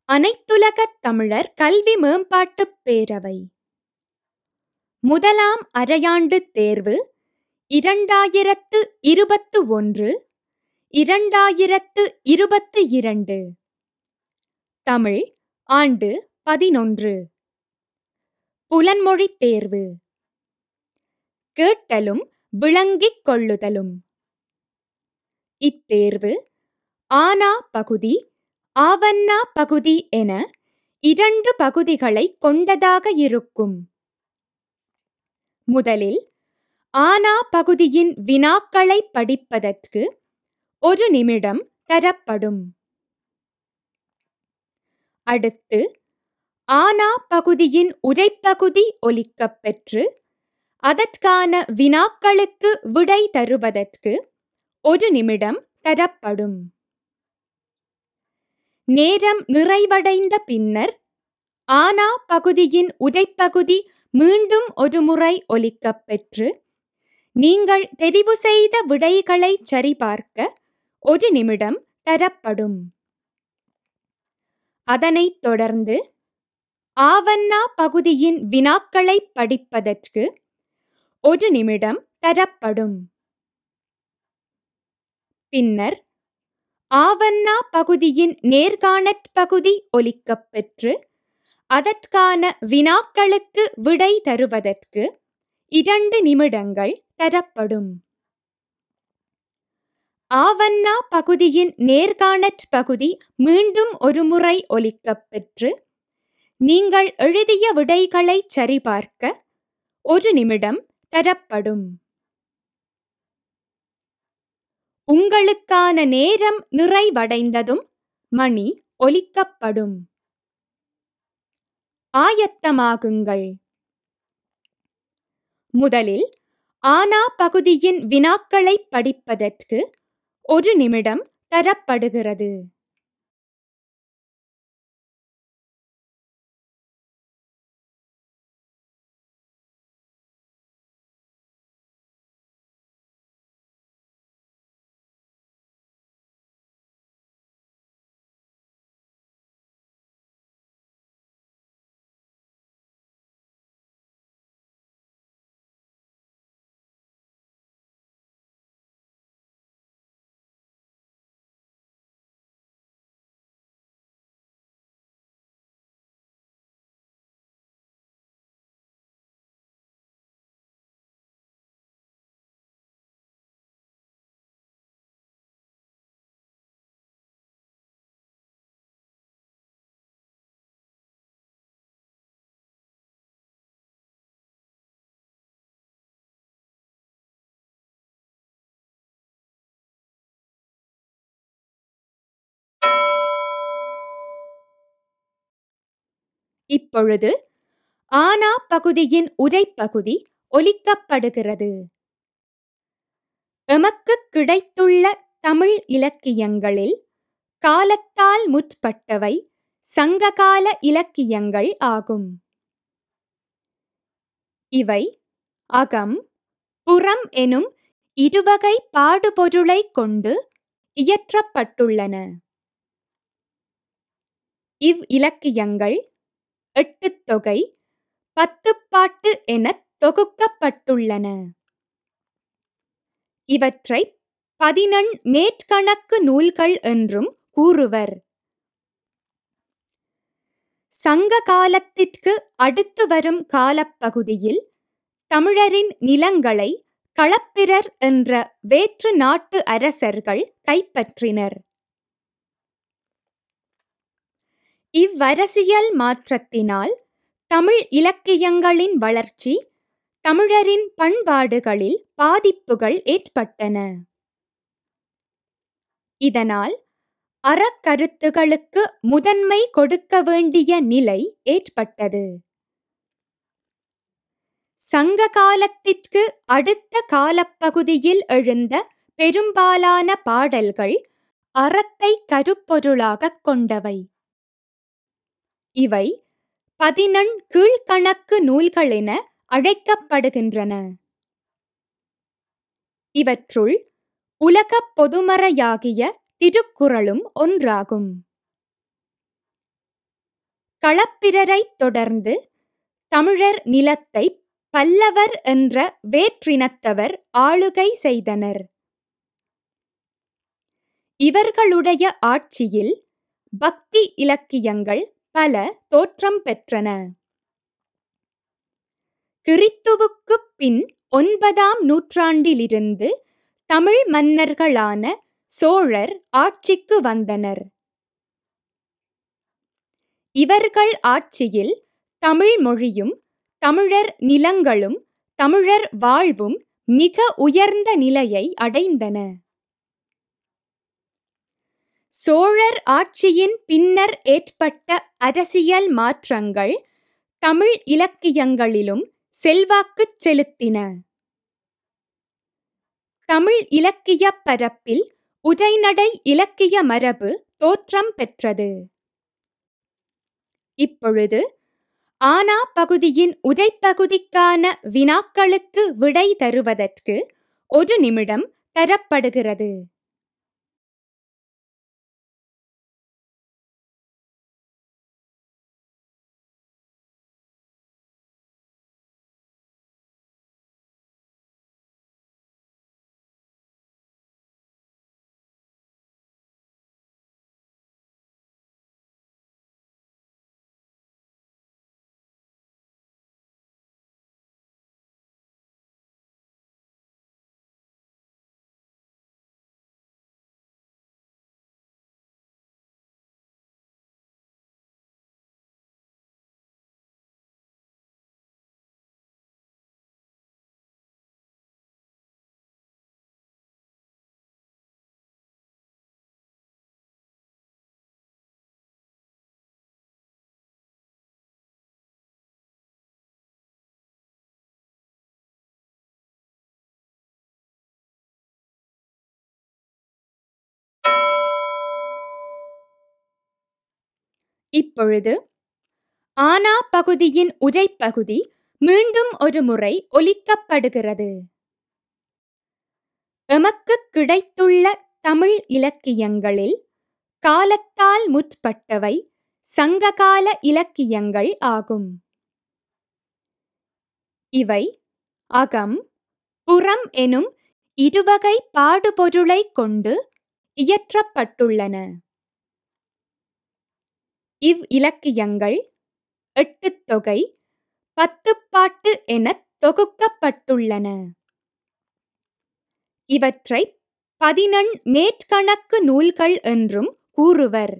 அனைத்துலகத் தமிழர் கல்வி மேம்பாட்டுப் பேரவை முதலாம் அரையாண்டுத் தேர்வு இரண்டாயிரத்து இருபத்து ஒன்று இரண்டாயிரத்து இருபத்து இரண்டு தமிழ் ஆண்டு பதினொன்று புலன்மொழித் தேர்வு கேட்டலும் விளங்கிக் கொள்ளுதலும் இத்தேர்வு ஆனா பகுதி ஆவன்னா பகுதி என இரண்டு பகுதிகளைக் கொண்டதாக இருக்கும் முதலில் ஆனா பகுதியின் வினாக்களைப் படிப்பதற்கு ஒரு நிமிடம் தரப்படும் அடுத்து ஆனா பகுதியின் உரைப்பகுதி ஒலிக்கப் பெற்று அதற்கான வினாக்களுக்கு விடை தருவதற்கு ஒரு நிமிடம் தரப்படும் நேரம் நிறைவடைந்த பின்னர் ஆனா பகுதியின் உரைப்பகுதி மீண்டும் ஒருமுறை ஒலிக்கப் பெற்று நீங்கள் தெரிவு செய்த விடைகளைச் சரிபார்க்க ஒரு நிமிடம் தரப்படும் அதனைத் தொடர்ந்து ஆவன்னா பகுதியின் வினாக்களைப் படிப்பதற்கு ஒரு நிமிடம் தரப்படும் பின்னர் ஆவன்னா பகுதியின் நேர்காணற் பகுதி ஒலிக்கப் பெற்று அதற்கான வினாக்களுக்கு விடை தருவதற்கு இரண்டு நிமிடங்கள் தரப்படும் ஆவன்னா பகுதியின் நேர்காணற் பகுதி மீண்டும் ஒருமுறை ஒலிக்கப் பெற்று நீங்கள் எழுதிய விடைகளைச் சரிபார்க்க ஒரு நிமிடம் தரப்படும் உங்களுக்கான நேரம் நிறைவடைந்ததும் மணி ஒலிக்கப்படும் ஆயத்தமாகுங்கள் முதலில் ஆனா பகுதியின் வினாக்களைப் படிப்பதற்கு ஒரு நிமிடம் தரப்படுகிறது இப்பொழுது ஆனா பகுதியின் உரைப்பகுதி ஒலிக்கப்படுகிறது எமக்குக் கிடைத்துள்ள தமிழ் இலக்கியங்களில் காலத்தால் முற்பட்டவை சங்ககால இலக்கியங்கள் ஆகும் இவை அகம் புறம் எனும் இருவகை பாடுபொருளைக் கொண்டு இயற்றப்பட்டுள்ளன இவ் இலக்கியங்கள் எட்டுத்தொகை பத்துப்பாட்டு எனத் தொகுக்கப்பட்டுள்ளன இவற்றை பதினெண் மேற்கணக்கு நூல்கள் என்றும் கூறுவர் சங்க காலத்திற்கு அடுத்து வரும் காலப்பகுதியில் தமிழரின் நிலங்களை களப்பிரர் என்ற வேற்று நாட்டு அரசர்கள் கைப்பற்றினர் இவ்வரசியல் மாற்றத்தினால் தமிழ் இலக்கியங்களின் வளர்ச்சி தமிழரின் பண்பாடுகளில் பாதிப்புகள் ஏற்பட்டன இதனால் அறக்கருத்துகளுக்கு முதன்மை கொடுக்க வேண்டிய நிலை ஏற்பட்டது சங்க காலத்திற்கு அடுத்த காலப்பகுதியில் எழுந்த பெரும்பாலான பாடல்கள் அறத்தை கருப்பொருளாகக் கொண்டவை இவை பதினெண் கீழ்கணக்கு நூல்கள் என அழைக்கப்படுகின்றன இவற்றுள் உலகப் பொதுமறையாகிய திருக்குறளும் ஒன்றாகும் களப்பிரரைத் தொடர்ந்து தமிழர் நிலத்தை பல்லவர் என்ற வேற்றினத்தவர் ஆளுகை செய்தனர் இவர்களுடைய ஆட்சியில் பக்தி இலக்கியங்கள் பல தோற்றம் பெற்றன கிறித்துவுக்குப் பின் ஒன்பதாம் நூற்றாண்டிலிருந்து தமிழ் மன்னர்களான சோழர் ஆட்சிக்கு வந்தனர் இவர்கள் ஆட்சியில் தமிழ் மொழியும் தமிழர் நிலங்களும் தமிழர் வாழ்வும் மிக உயர்ந்த நிலையை அடைந்தன சோழர் ஆட்சியின் பின்னர் ஏற்பட்ட அரசியல் மாற்றங்கள் தமிழ் இலக்கியங்களிலும் செல்வாக்குச் செலுத்தின தமிழ் இலக்கிய பரப்பில் உரைநடை இலக்கிய மரபு தோற்றம் பெற்றது இப்பொழுது ஆனா பகுதியின் உரைப்பகுதிக்கான வினாக்களுக்கு விடை தருவதற்கு ஒரு நிமிடம் தரப்படுகிறது இப்பொழுது ஆனா பகுதியின் உரைப்பகுதி மீண்டும் ஒரு முறை ஒலிக்கப்படுகிறது எமக்கு கிடைத்துள்ள தமிழ் இலக்கியங்களில் காலத்தால் முற்பட்டவை சங்ககால இலக்கியங்கள் ஆகும் இவை அகம் புறம் எனும் இருவகை பாடுபொருளை கொண்டு இயற்றப்பட்டுள்ளன இவ் இலக்கியங்கள் எட்டுத் தொகை பத்துப்பாட்டு எனத் தொகுக்கப்பட்டுள்ளன இவற்றை பதினெண் மேற்கணக்கு நூல்கள் என்றும் கூறுவர்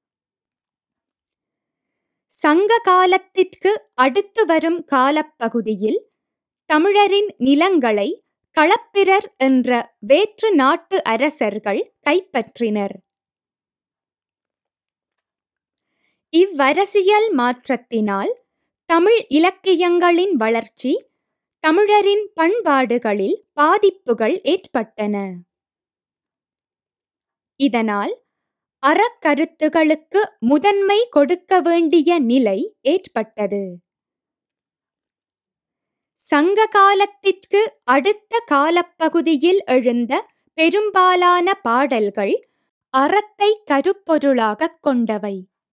சங்க காலத்திற்கு அடுத்து வரும் காலப்பகுதியில் தமிழரின் நிலங்களை களப்பிரர் என்ற வேற்று நாட்டு அரசர்கள் கைப்பற்றினர் இவ்வரசியல் மாற்றத்தினால் தமிழ் இலக்கியங்களின் வளர்ச்சி தமிழரின் பண்பாடுகளில் பாதிப்புகள் ஏற்பட்டன இதனால் அறக்கருத்துகளுக்கு முதன்மை கொடுக்க வேண்டிய நிலை ஏற்பட்டது சங்க காலத்திற்கு அடுத்த காலப்பகுதியில் எழுந்த பெரும்பாலான பாடல்கள் அறத்தை கருப்பொருளாகக் கொண்டவை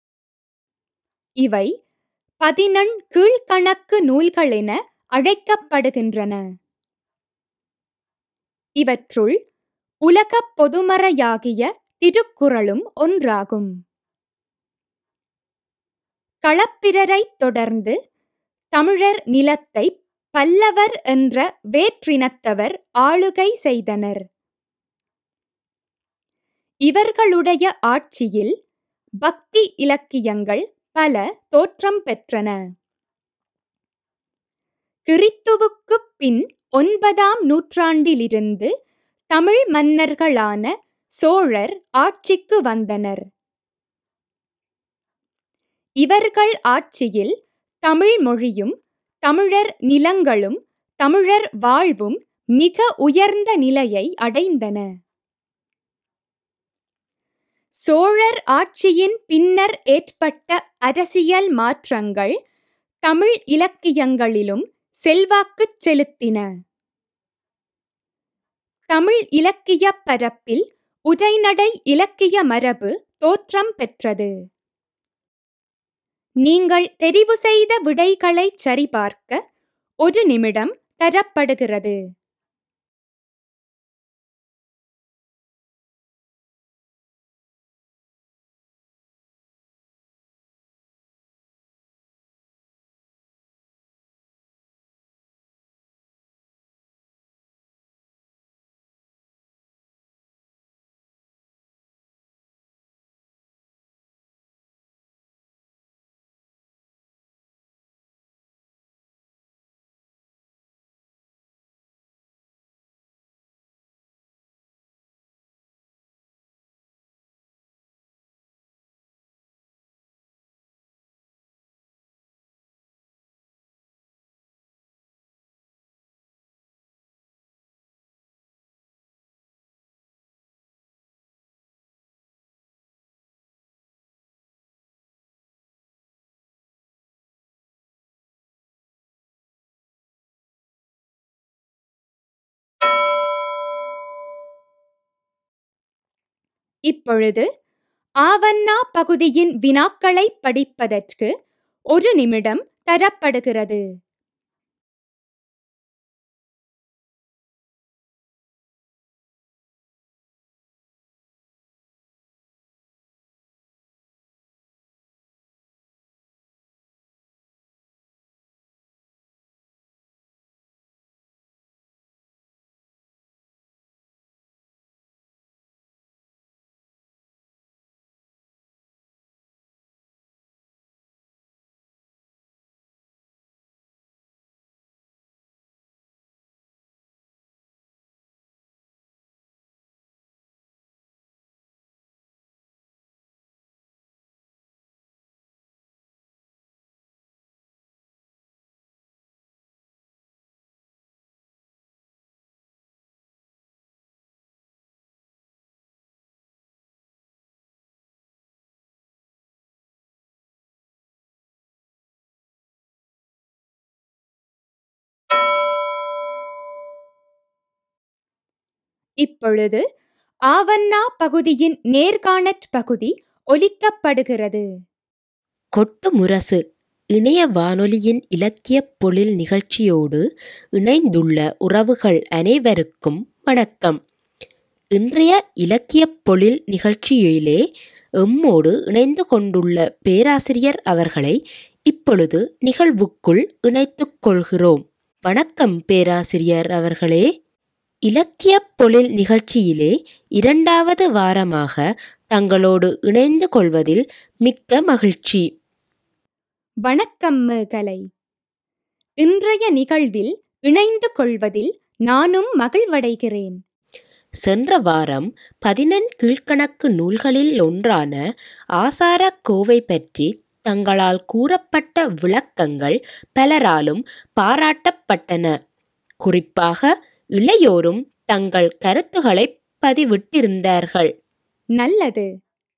இவை பதினெண் கீழ்கணக்கு நூல்களென அழைக்கப்படுகின்றன இவற்றுள் உலகப் பொதுமறையாகிய திருக்குறளும் ஒன்றாகும் களப்பிரரைத் தொடர்ந்து தமிழர் நிலத்தை பல்லவர் என்ற வேற்றினத்தவர் ஆளுகை செய்தனர் இவர்களுடைய ஆட்சியில் பக்தி இலக்கியங்கள் பல தோற்றம் பெற்றன கிறித்துவுக்குப் பின் ஒன்பதாம் நூற்றாண்டிலிருந்து தமிழ் மன்னர்களான சோழர் ஆட்சிக்கு வந்தனர் இவர்கள் ஆட்சியில் தமிழ் மொழியும் தமிழர் நிலங்களும் தமிழர் வாழ்வும் மிக உயர்ந்த நிலையை அடைந்தன சோழர் ஆட்சியின் பின்னர் ஏற்பட்ட அரசியல் மாற்றங்கள் தமிழ் இலக்கியங்களிலும் செல்வாக்குச் செலுத்தின தமிழ் இலக்கிய பரப்பில் உரைநடை இலக்கிய மரபு தோற்றம் பெற்றது நீங்கள் தெரிவு செய்த விடைகளை சரிபார்க்க ஒரு நிமிடம் தரப்படுகிறது இப்பொழுது ஆவண்ணா பகுதியின் வினாக்களை படிப்பதற்கு ஒரு நிமிடம் தரப்படுகிறது இப்பொழுது ஆவண்ணா பகுதியின் நேர்காணற் பகுதி ஒலிக்கப்படுகிறது கொட்டு முரசு இணைய வானொலியின் இலக்கியப் பொழில் நிகழ்ச்சியோடு இணைந்துள்ள உறவுகள் அனைவருக்கும் வணக்கம் இன்றைய இலக்கியப் பொழில் நிகழ்ச்சியிலே எம்மோடு இணைந்து கொண்டுள்ள பேராசிரியர் அவர்களை இப்பொழுது நிகழ்வுக்குள் இணைத்துக் கொள்கிறோம் வணக்கம் பேராசிரியர் அவர்களே இலக்கியப் பொழில் நிகழ்ச்சியிலே இரண்டாவது வாரமாக தங்களோடு இணைந்து கொள்வதில் மிக்க மகிழ்ச்சி வணக்கம் மேகலை இன்றைய நிகழ்வில் இணைந்து கொள்வதில் நானும் மகிழ்வடைகிறேன் சென்ற வாரம் பதினெண் கீழ்க்கணக்கு நூல்களில் ஒன்றான ஆசார கோவை பற்றி தங்களால் கூறப்பட்ட விளக்கங்கள் பலராலும் பாராட்டப்பட்டன குறிப்பாக இளையோரும் தங்கள் கருத்துக்களை பதிவிட்டிருந்தார்கள் நல்லது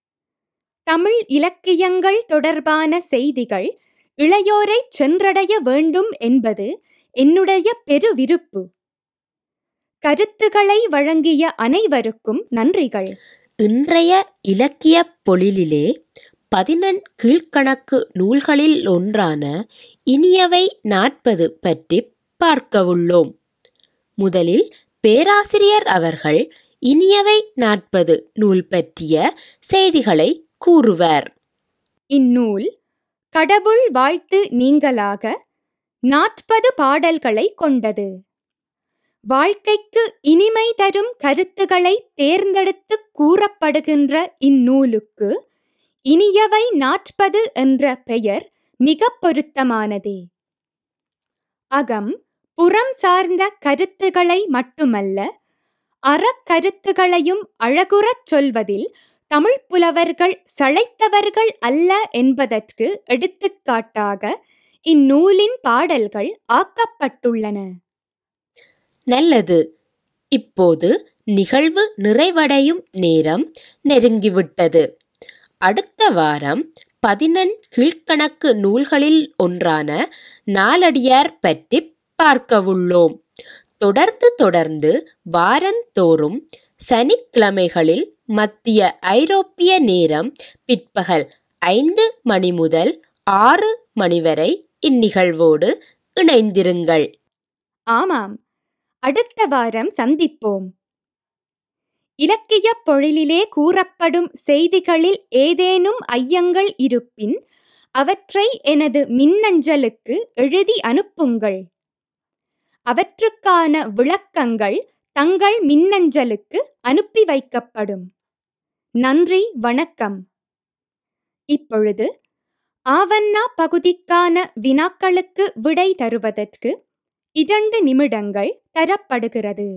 தமிழ் இலக்கியங்கள் தொடர்பான செய்திகள் இளையோரை சென்றடைய வேண்டும் என்பது என்னுடைய பெருவிருப்பு கருத்துக்களை வழங்கிய அனைவருக்கும் நன்றிகள் இன்றைய இலக்கியப் பொழிலிலே பதினெண் கீழ்க்கணக்கு நூல்களில் ஒன்றான இனியவை நாற்பது பற்றி பார்க்கவுள்ளோம் முதலில் பேராசிரியர் அவர்கள் இனியவை நாற்பது நூல் பற்றிய செய்திகளை கூறுவார் இந்நூல் கடவுள் வாழ்த்து நீங்களாக நாற்பது பாடல்களை கொண்டது வாழ்க்கைக்கு இனிமை தரும் கருத்துக்களை தேர்ந்தெடுத்து கூறப்படுகின்ற இந்நூலுக்கு இனியவை நாற்பது என்ற பெயர் மிக பொருத்தமானதே அகம் புறம் சார்ந்த கருத்துக்களை மட்டுமல்ல அறக்கருத்துகளையும் அழகுறச் சொல்வதில் தமிழ் புலவர்கள் சளைத்தவர்கள் அல்ல என்பதற்கு எடுத்துக்காட்டாக இந்நூலின் பாடல்கள் ஆக்கப்பட்டுள்ளன நல்லது இப்போது நிகழ்வு நிறைவடையும் நேரம் நெருங்கிவிட்டது அடுத்த வாரம் பதினெண் கீழ்க்கணக்கு நூல்களில் ஒன்றான நாலடியார் பற்றி பார்க்கவுள்ளோம் தொடர்ந்து தொடர்ந்து வாரந்தோறும் சனிக்கிழமைகளில் மத்திய ஐரோப்பிய நேரம் பிற்பகல் ஐந்து மணி முதல் ஆறு மணி வரை இந்நிகழ்வோடு இணைந்திருங்கள் ஆமாம் அடுத்த வாரம் சந்திப்போம் இலக்கியப் பொழிலிலே கூறப்படும் செய்திகளில் ஏதேனும் ஐயங்கள் இருப்பின் அவற்றை எனது மின்னஞ்சலுக்கு எழுதி அனுப்புங்கள் அவற்றுக்கான விளக்கங்கள் தங்கள் மின்னஞ்சலுக்கு அனுப்பி வைக்கப்படும் நன்றி வணக்கம் இப்பொழுது ஆவண்ணா பகுதிக்கான வினாக்களுக்கு விடை தருவதற்கு இரண்டு நிமிடங்கள் தரப்படுகிறது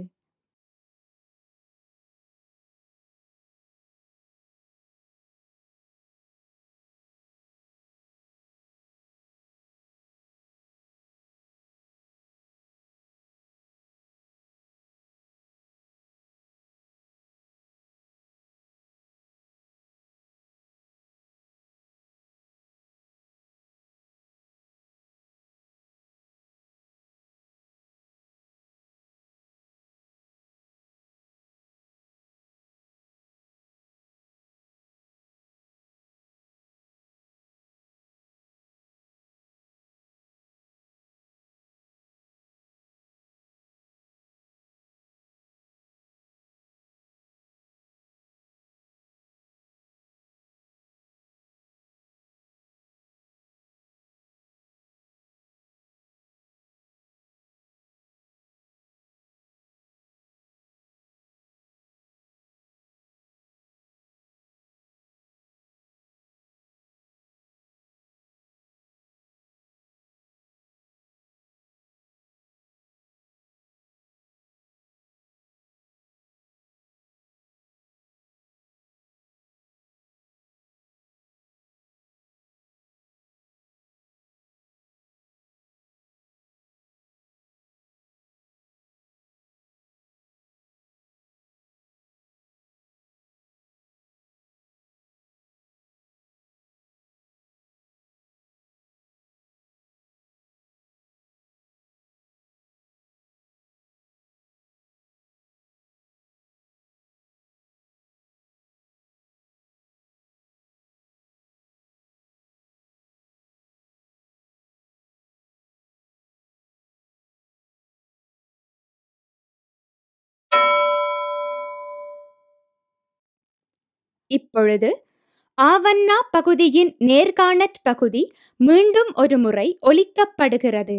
இப்பொழுது ஆவண்ணா பகுதியின் நேர்காணற் பகுதி மீண்டும் ஒரு முறை ஒலிக்கப்படுகிறது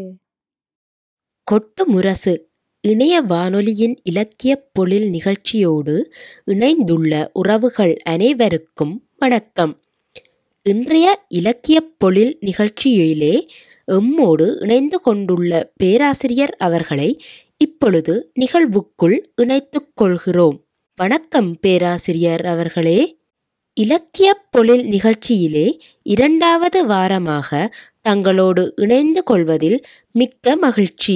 கொட்டு முரசு இணைய வானொலியின் இலக்கியப் பொழில் நிகழ்ச்சியோடு இணைந்துள்ள உறவுகள் அனைவருக்கும் வணக்கம் இன்றைய இலக்கியப் பொழில் நிகழ்ச்சியிலே எம்மோடு இணைந்து கொண்டுள்ள பேராசிரியர் அவர்களை இப்பொழுது நிகழ்வுக்குள் இணைத்துக் கொள்கிறோம் வணக்கம் பேராசிரியர் அவர்களே இலக்கியப் பொழில் நிகழ்ச்சியிலே இரண்டாவது வாரமாக தங்களோடு இணைந்து கொள்வதில் மிக்க மகிழ்ச்சி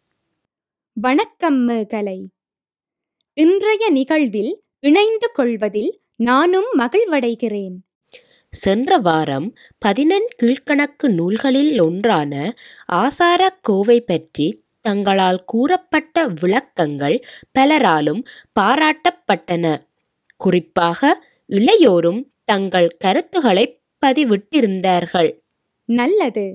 வணக்கம் மேகலை இன்றைய நிகழ்வில் இணைந்து கொள்வதில் நானும் மகிழ்வடைகிறேன் சென்ற வாரம் பதினெண் கீழ்க்கணக்கு நூல்களில் ஒன்றான ஆசார கோவை பற்றி தங்களால் கூறப்பட்ட விளக்கங்கள் பலராலும் பாராட்டப்பட்டன குறிப்பாக இளையோரும் தங்கள் கருத்துக்களை பதிவிட்டிருந்தார்கள் நல்லது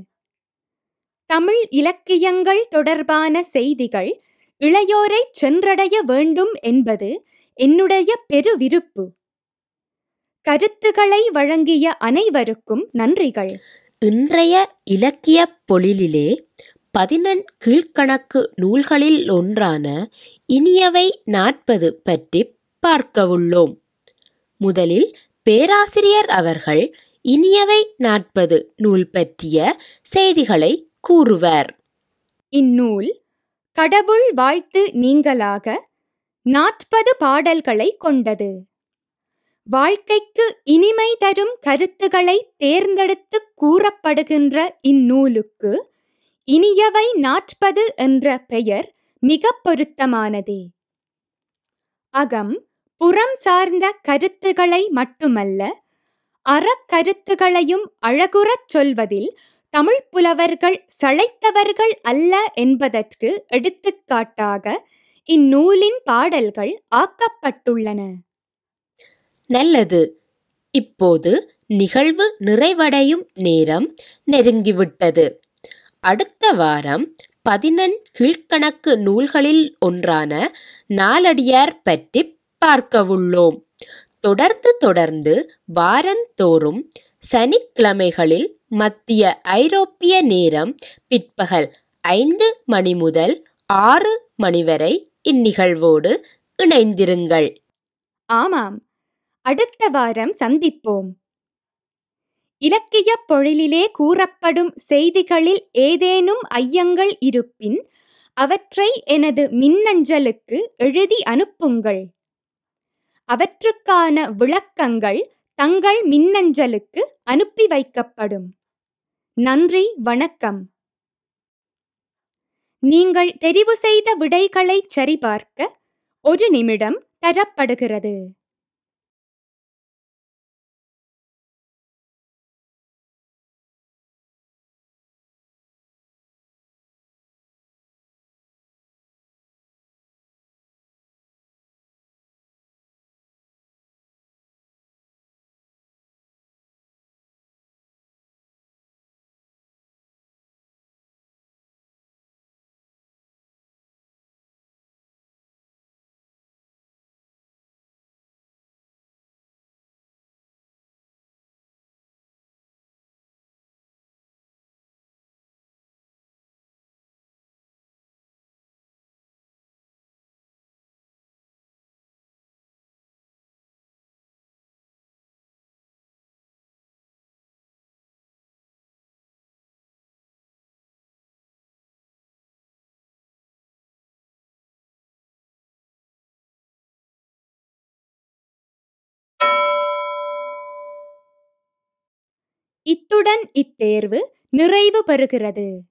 தமிழ் இலக்கியங்கள் தொடர்பான செய்திகள் இளையோரை சென்றடைய வேண்டும் என்பது என்னுடைய பெருவிருப்பு கருத்துக்களை வழங்கிய அனைவருக்கும் நன்றிகள் இன்றைய இலக்கியப் பொழிலிலே பதினெண் கீழ்க்கணக்கு நூல்களில் ஒன்றான இனியவை நாற்பது பற்றி பார்க்கவுள்ளோம் முதலில் பேராசிரியர் அவர்கள் இனியவை நாற்பது நூல் பற்றிய செய்திகளை கூறுவார் இந்நூல் கடவுள் வாழ்த்து நீங்களாக நாற்பது பாடல்களை கொண்டது வாழ்க்கைக்கு இனிமை தரும் கருத்துக்களை தேர்ந்தெடுத்து கூறப்படுகின்ற இந்நூலுக்கு இனியவை நாற்பது என்ற பெயர் மிக பொருத்தமானதே அகம் புறம் சார்ந்த கருத்துக்களை மட்டுமல்ல அறக்கருத்துகளையும் அழகுறச் சொல்வதில் தமிழ் புலவர்கள் சளைத்தவர்கள் அல்ல என்பதற்கு எடுத்துக்காட்டாக இந்நூலின் பாடல்கள் ஆக்கப்பட்டுள்ளன நல்லது இப்போது நிகழ்வு நிறைவடையும் நேரம் நெருங்கிவிட்டது அடுத்த வாரம் பதினெண் கீழ்க்கணக்கு நூல்களில் ஒன்றான நாலடியார் பற்றி பார்க்கவுள்ளோம் தொடர்ந்து தொடர்ந்து வாரந்தோறும் சனிக்கிழமைகளில் மத்திய ஐரோப்பிய நேரம் பிற்பகல் ஐந்து மணி முதல் ஆறு மணி வரை இந்நிகழ்வோடு இணைந்திருங்கள் ஆமாம் அடுத்த வாரம் சந்திப்போம் இலக்கியப் பொழிலிலே கூறப்படும் செய்திகளில் ஏதேனும் ஐயங்கள் இருப்பின் அவற்றை எனது மின்னஞ்சலுக்கு எழுதி அனுப்புங்கள் அவற்றுக்கான விளக்கங்கள் தங்கள் மின்னஞ்சலுக்கு அனுப்பி வைக்கப்படும் நன்றி வணக்கம் நீங்கள் தெரிவு செய்த விடைகளைச் சரிபார்க்க ஒரு நிமிடம் தரப்படுகிறது இத்துடன் இத்தேர்வு நிறைவு பெறுகிறது